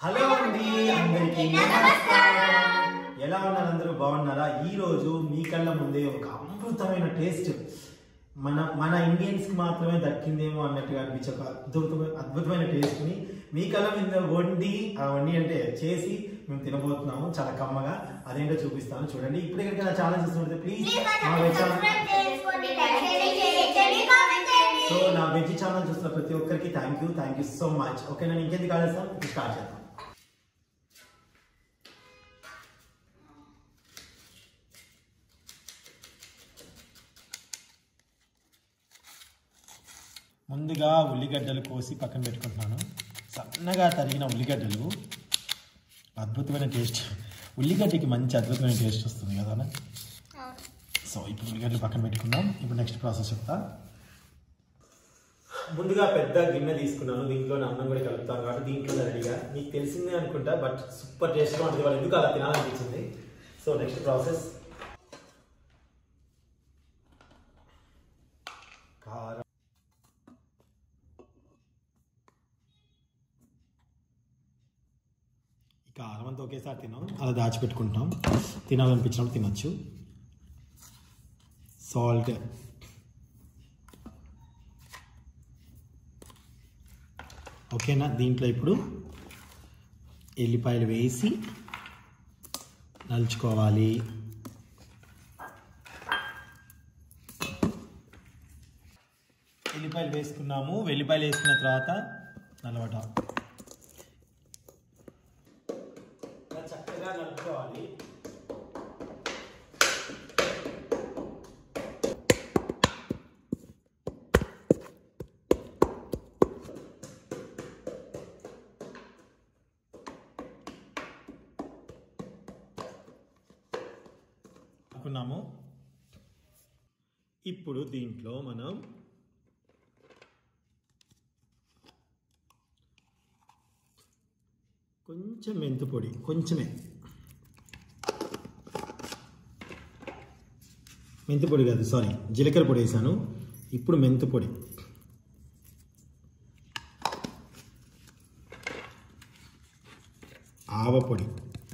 Hello అండి అందరికీ నమస్కారం ఎలా ఉన్నారు అందరూ బాగున్నారా ఈ రోజు మీ కళ్ళ ముందే ఒక అమృతమైన టేస్ట్ మన మన ఇండియన్స్ కి మాత్రమే దక్కిందేమో అన్నట్టుగా అనిపించే ఒక అద్భుతమైన అద్భుతమైన టేస్ట్ ని మీ కళ్ళ మీద వండి ఆ వండి అంటే చేసి మేము తినబోతున్నాము చాలా కమ్మగా అదేంటో చూపిస్తాను చూడండి ఇప్పుడు కనుక నా ఛానల్ చూస్తుంటే ప్లీజ్ మా వెజ్ ఛానల్ సో నా వెజ్ ఛానల్ చూస్తున్న ప్రతి ఒక్కరికి thank you thank you so much okay నేను ఇంకెందుకు ఆడేస్తాం స్టార్ట్ చేద్దాం ముందుగా ఉల్లిగడ్డలు కోసి పక్కన పెట్టుకుంటున్నాను సన్నగా తరిగిన ఉల్లిగడ్డలు అద్భుతమైన టేస్ట్ ఉల్లిగడ్డకి మంచి అద్భుతమైన టేస్ట్ వస్తుంది కదా సో ఇప్పుడు ఉల్లిగడ్డలు పక్కన పెట్టుకుందాం ఇప్పుడు నెక్స్ట్ ప్రాసెస్ చెప్తా ముందుగా పెద్ద గిన్నె తీసుకున్నాను దీంట్లో అన్నం కూడా కలుపుతాను కాబట్టి దీంట్లో రెడీగా మీకు తెలిసిందే అనుకుంటా బట్ సూపర్ టేస్ట్గా ఉంటుంది వాళ్ళు ఎందుకు అలా తినాలనిపించింది సో నెక్స్ట్ ప్రాసెస్ కారం ఈ కారం అంతా ఒకేసారి తినాం అలా దాచిపెట్టుకుంటాం తినాలనిపించినప్పుడు తినొచ్చు సాల్ట్ ఓకేనా దీంట్లో ఇప్పుడు ఎల్లిపాయలు వేసి నలుచుకోవాలి ఎల్లిపాయలు వేసుకున్నాము వెల్లిపాయలు వేసుకున్న తర్వాత నలవట ఇలా చక్కగా నలుపుకోవాలి అనుకున్నాము ఇప్పుడు దీంట్లో మనం కొంచెం మెంతు పొడి కొంచెమే మెంతు పొడి కాదు సారీ జీలకర్ర పొడి వేసాను ఇప్పుడు మెంతు పొడి ఆవ పొడి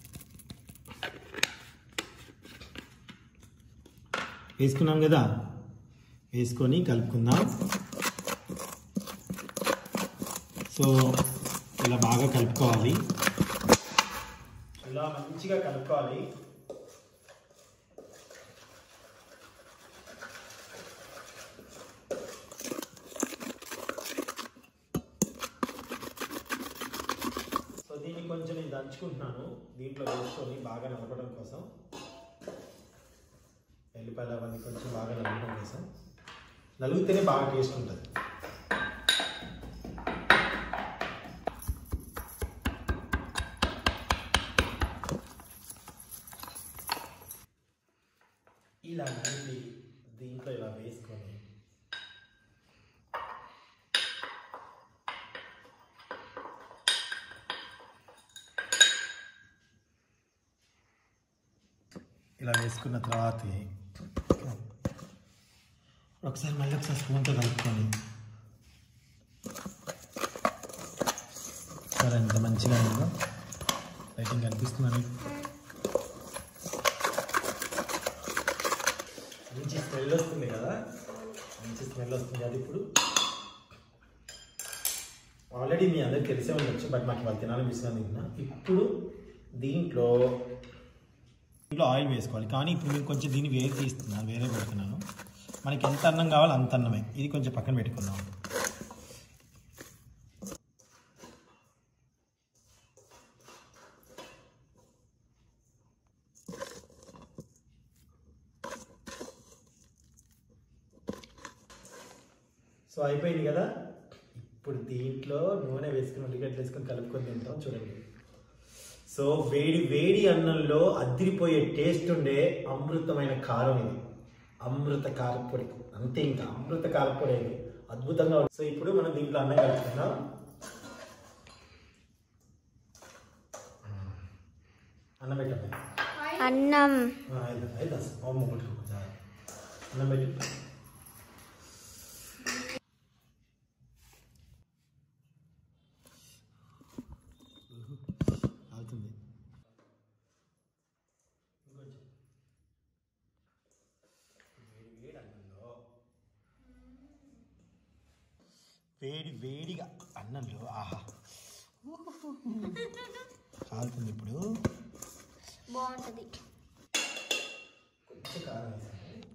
వేసుకున్నాం కదా వేసుకొని కలుపుకుందాం సో ఇలా బాగా కలుపుకోవాలి ఇలా మంచిగా కలుపుకోవాలి సో దీన్ని కొంచెం నేను దంచుకుంటున్నాను దీంట్లో వేసుకొని బాగా నలపడం కోసం ఎల్లిపాయలు అవన్నీ కొంచెం బాగా నలగడం కోసం నలిగితేనే బాగా టేస్ట్ ఉంటుంది ఇలా నలిపి దీంట్లో ఇలా వేసుకొని ఇలా వేసుకున్న తర్వాత ఒకసారి మళ్ళీ ఒకసారి స్పూన్తో కలుపుకొని సరే ఎంత మంచిగా ఉందో లైటింగ్ కనిపిస్తుందని మంచి స్మెల్ వస్తుంది కదా మంచి స్మెల్ వస్తుంది అది ఇప్పుడు ఆల్రెడీ మీ అందరికి తెలిసే ఉండొచ్చు బట్ మాకు వాళ్ళు తినాలనిపిస్తుంది తిన్నా ఇప్పుడు దీంట్లో దీంట్లో ఆయిల్ వేసుకోవాలి కానీ ఇప్పుడు నేను కొంచెం దీన్ని వేరే తీస్తున్నాను వేరే పెడుతున్నాను మనకి ఎంత అన్నం కావాలో అంత అన్నమే ఇది కొంచెం పక్కన పెట్టుకుందాం సో అయిపోయింది కదా ఇప్పుడు దీంట్లో నూనె వేసుకుని ఉల్లిగడ్డలు వేసుకొని కలుపుకొని తింటాం చూడండి సో వేడి వేడి అన్నంలో అదిరిపోయే టేస్ట్ ఉండే అమృతమైన కారం ఇది అమృత కారపొడి అంతే ఇంకా అమృత కారపొడి ఇది అద్భుతంగా ఉంది. సో ఇప్పుడు మనం దీంట్లో అన్నం కలుపుకుందాం అన్నం పెట్టండి అన్నం ఐదు ఐదు అమ్మ పట్టుకో అన్నం పెట్టు వేడి వేడిగా అన్నంలో ఆహా కాలుతుంది ఇప్పుడు బాగుంటుంది కొంచెం కారం వేసాను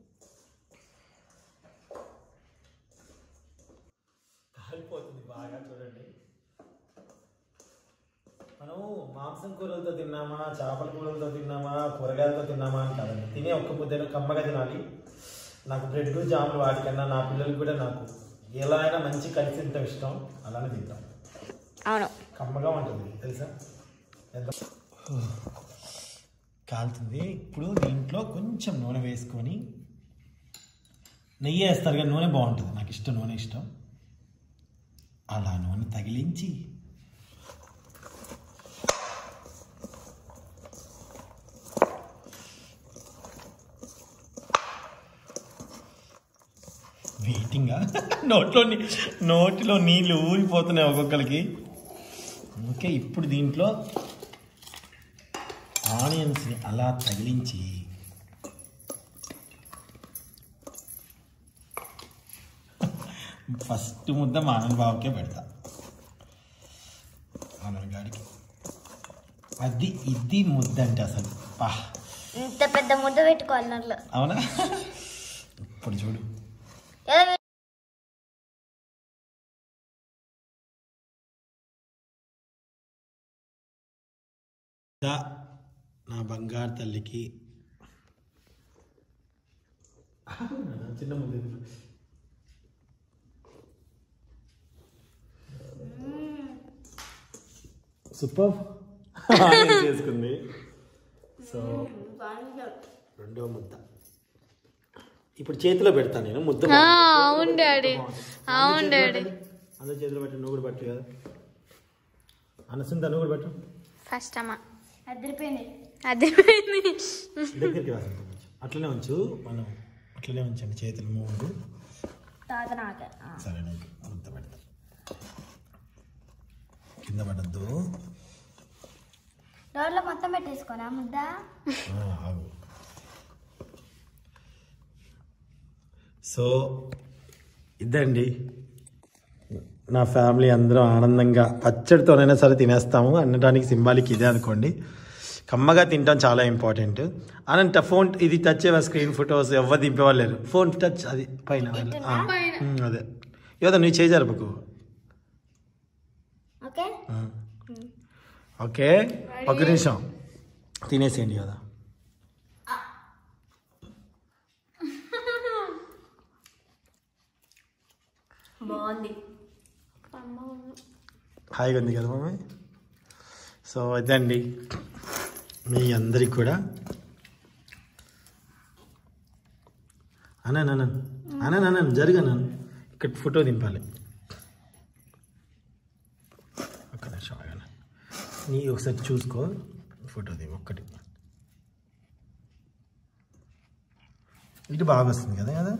కాలిపోతుంది బాగా చూడండి మనం మాంసం కూరలతో తిన్నామా చేపల కూరలతో తిన్నామా కూరగాయలతో తిన్నామా అని కాదండి తినే ఒక్క ముద్దను కమ్మగా తినాలి నాకు బ్రెడ్ జాములు వాటికన్నా నా పిల్లలకి కూడా నాకు ఎలా అయినా మంచి కలిసి తింటాం ఇష్టం అలానే తింటాం అవును కమ్మగా ఉంటుంది తెలుసా ఎంత కాలుతుంది ఇప్పుడు దీంట్లో కొంచెం నూనె వేసుకొని నెయ్యి వేస్తారు కానీ నూనె బాగుంటుంది నాకు ఇష్టం నూనె ఇష్టం అలా నూనె తగిలించి వెయిటింగా నోట్లో నీ- నోటిలో నీళ్ళు ఊరిపోతున్నాయి ఒక్కొక్కరికి ఓకే ఇప్పుడు దీంట్లో ఆనియన్స్ని అలా తగిలించి ఫస్ట్ ముద్ద మా ఆనంద్ బాబుకే పెడతా ఆనంద్ గారికి అది ఇది ముద్ద అంటే అసలు పా ఇంత పెద్ద ముద్ద పెట్టుకోవాలి నోట్లో అవునా ఇప్పుడు చూడు ఏదో దా నా బంగారు తల్లికి చిన్న ముద్ద ఇది. సూపర్ చేసుకుంది సో రెండో ముద్ద ఇప్పుడు చేతిలో పెడతాను నేను ముద్ద ఆ, అవును డాడీ అవును డాడీ అందరి చేతిలో పెట్టు నువ్వు కూడా పట్టు కదా అనసుందా నువ్వు కూడా పట్టు ఫస్ట్ అమ్మ అదిరిపోయింది అదిరిపోయింది దగ్గరికి రాసి అట్లనే ఉంచు మనం అట్లనే ఉంచండి చేతులు మూడు తాత నాకే సరే నీకు ముద్ద పెడతా కింద పడద్దు రోడ్లో మొత్తం పెట్టేసుకోనా ముద్ద ఆగు సో ఇదండి నా ఫ్యామిలీ అందరం ఆనందంగా పచ్చడితోనైనా సరే తినేస్తాము అనడానికి సింబాలిక్ ఇదే అనుకోండి కమ్మగా తింటాం చాలా ఇంపార్టెంట్ అనంట ఫోన్ ఇది టచ్ చేయవా స్క్రీన్ ఫొటోస్ ఎవరు దింపేవాళ్ళు లేరు ఫోన్ టచ్ అది పైన ఆ, ఉమ్, అదే ఏదో నువ్వు చేజరపకు ఓకే ఓకే ఒక నిమిషం తినేసేయండి కదా బాగుంది హాయిగా ఉంది కదా మమ్మీ సో ఇదండి మీ అందరికి కూడా అన్నాను అన్నాను అన్నాను అన్నాను జరగన్నాను ఇక్కడ ఫోటో దింపాలి ఒక్క నిమిషం ఆగను నీ ఒకసారి చూసుకో ఫోటో దిగు ఒక్కటి ఇటు బాగా వస్తుంది కదా కదా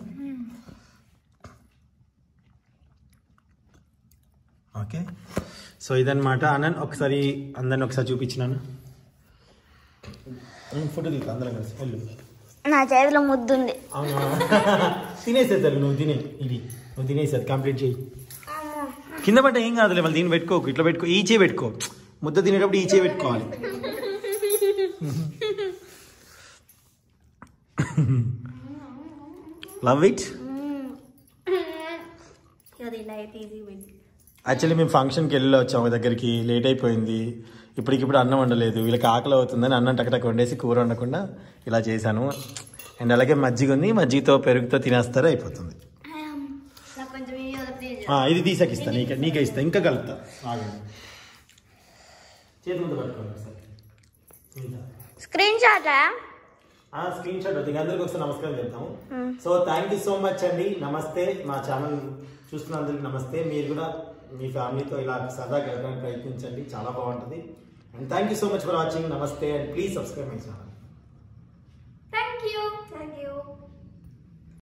ఓకే సో ఇదన్నమాట అనంత్ ఒకసారి అందరిని ఒకసారి చూపించినాను ఫోటో దిగు అందరం కలిసి వెళ్ళు నా చేతిలో ముద్దు ఉంది అవునా తినేసేది నువ్వు తినే ఇది నువ్వు తినేసేది కంప్లీట్ చేయి కింద పడ్డ ఏం కాదులే మళ్ళీ దీన్ని పెట్టుకోకు ఇట్లా పెట్టుకో ఈ చేయి పెట్టుకో ముద్ద తినేటప్పుడు ఈ చేయి పెట్టుకోవాలి లవ్ ఇట్ ఇది ఇలా అయితే ఈజీ పోయింది యాక్చువల్లీ మేము ఫంక్షన్కి వెళ్ళి వచ్చాము దగ్గరికి లేట్ అయిపోయింది ఇప్పటికిప్పుడు అన్నం వండలేదు వీళ్ళకి ఆకలి అవుతుందని అన్నం టకటక వండేసి కూర వండకుండా ఇలా చేశాను అండ్ అలాగే మజ్జిగ ఉంది మజ్జిగతో పెరుగుతో తినేస్తారు అయిపోతుంది నాకు కొంచెం ఇది ప్లీజ్ ఆ, ఇది తీసాక ఇస్తా నీకే నీకే ఇస్తా ఇంకా కలుపుతా ఆగండి చేతి ముందు పట్టుకోండి ఒకసారి ఇంకా. స్క్రీన్ షాటా ఆ స్క్రీన్ షాట్ వద్దు అందరికి ఒకసారి నమస్కారం చెప్తాము so thank you so much అండి నమస్తే మా ఛానల్ చూస్తున్న అందరికి నమస్తే మీరు కూడా మీ ఫ్యామిలీతో ఇలా సరదా గడపడానికి ప్రయత్నించండి చాలా బాగుంటుంది and thank you so much for watching నమస్తే and please subscribe my channel thank you thank you